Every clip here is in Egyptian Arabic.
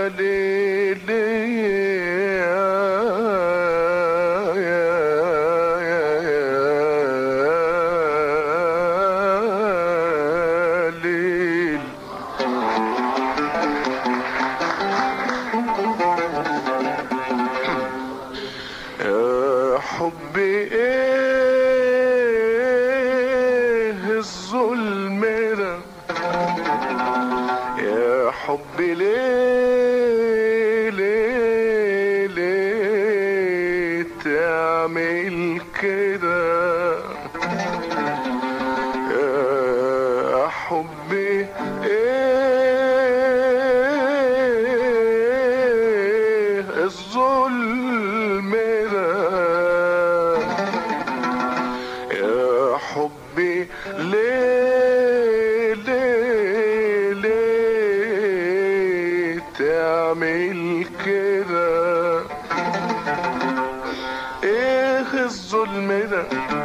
ليل يا ليل يا حبي ايه الظلم ده يا حبي ليه ليه ليه تعمل كده يا حبي ايه الظلم ده يا حبي ليه ليه ليه تعمل كده ايه الظلم ده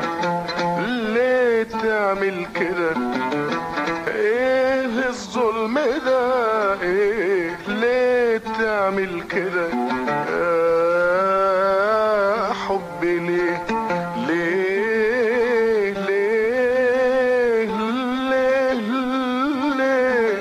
ليه تعمل كده ايه الظلم ده ايه ليه تعمل كده يا حبي ليه ليه ليه ليه ليه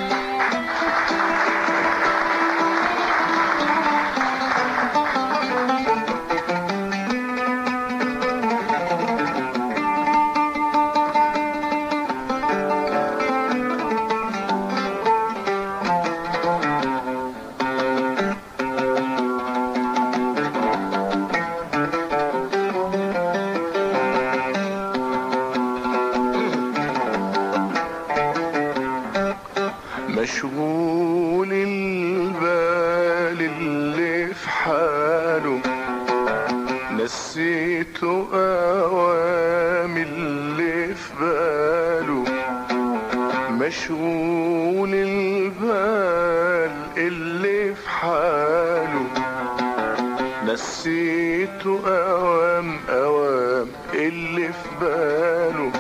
مشغول البال اللي في حاله نسيته اوام اللي في باله مشغول البال اللي في حاله نسيته اوام اوام اللي في باله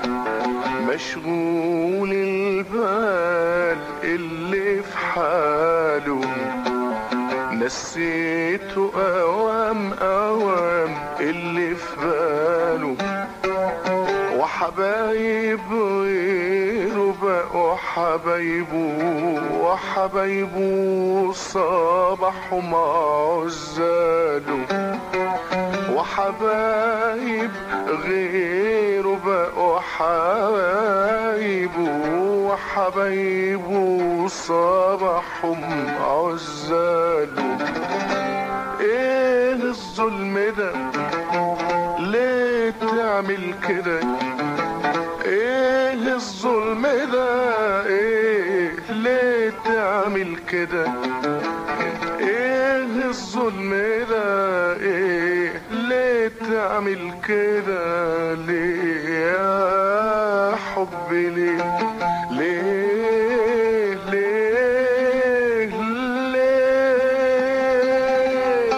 مشغول البال اللي في حاله نسيته اوام اوام اللي في باله وحبايب غيره بقوا حبايبه وحبايبه صباحوا مع عزاله وحبايب غيره بقوا حبايبه وحبايبه صباحهم عزاله ايه الظلم ده ليه تعمل كده ايه الظلم ده ايه ليه تعمل كده ايه الظلم ده ايه ليه تعمل كده ليه يا حبي ليه ليه ليه ليه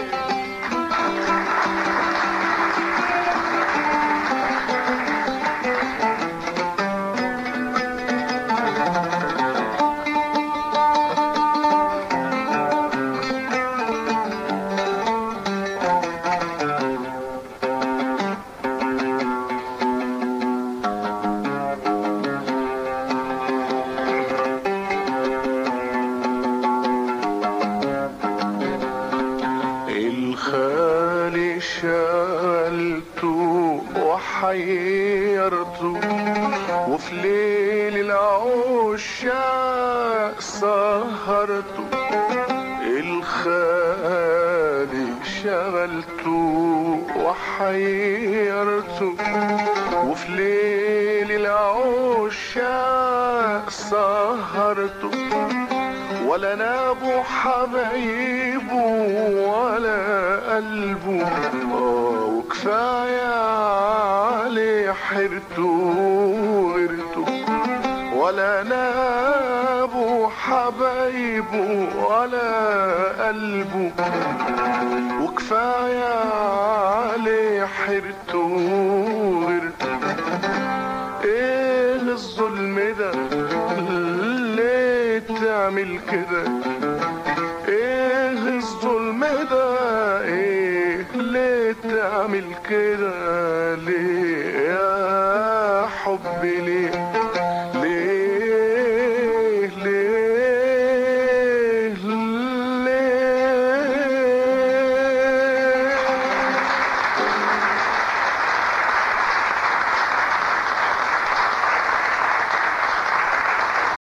الخالي شالته وحيرته وفي ليل العشاق سهرته الخالي شغلته وحيرته وفي ليل العشاق سهرته ولا نابوا حبايبه ولا قلبه آه وكفاية عليه حيرته وغيرته ولا نابوا حبايبه ولا قلبه وكفاية عليه حيرته وغيرته ايه الظلم ده ليه تعمل كده ايه الظلم ده ايه ليه تعمل كده ليه يا حبي ليه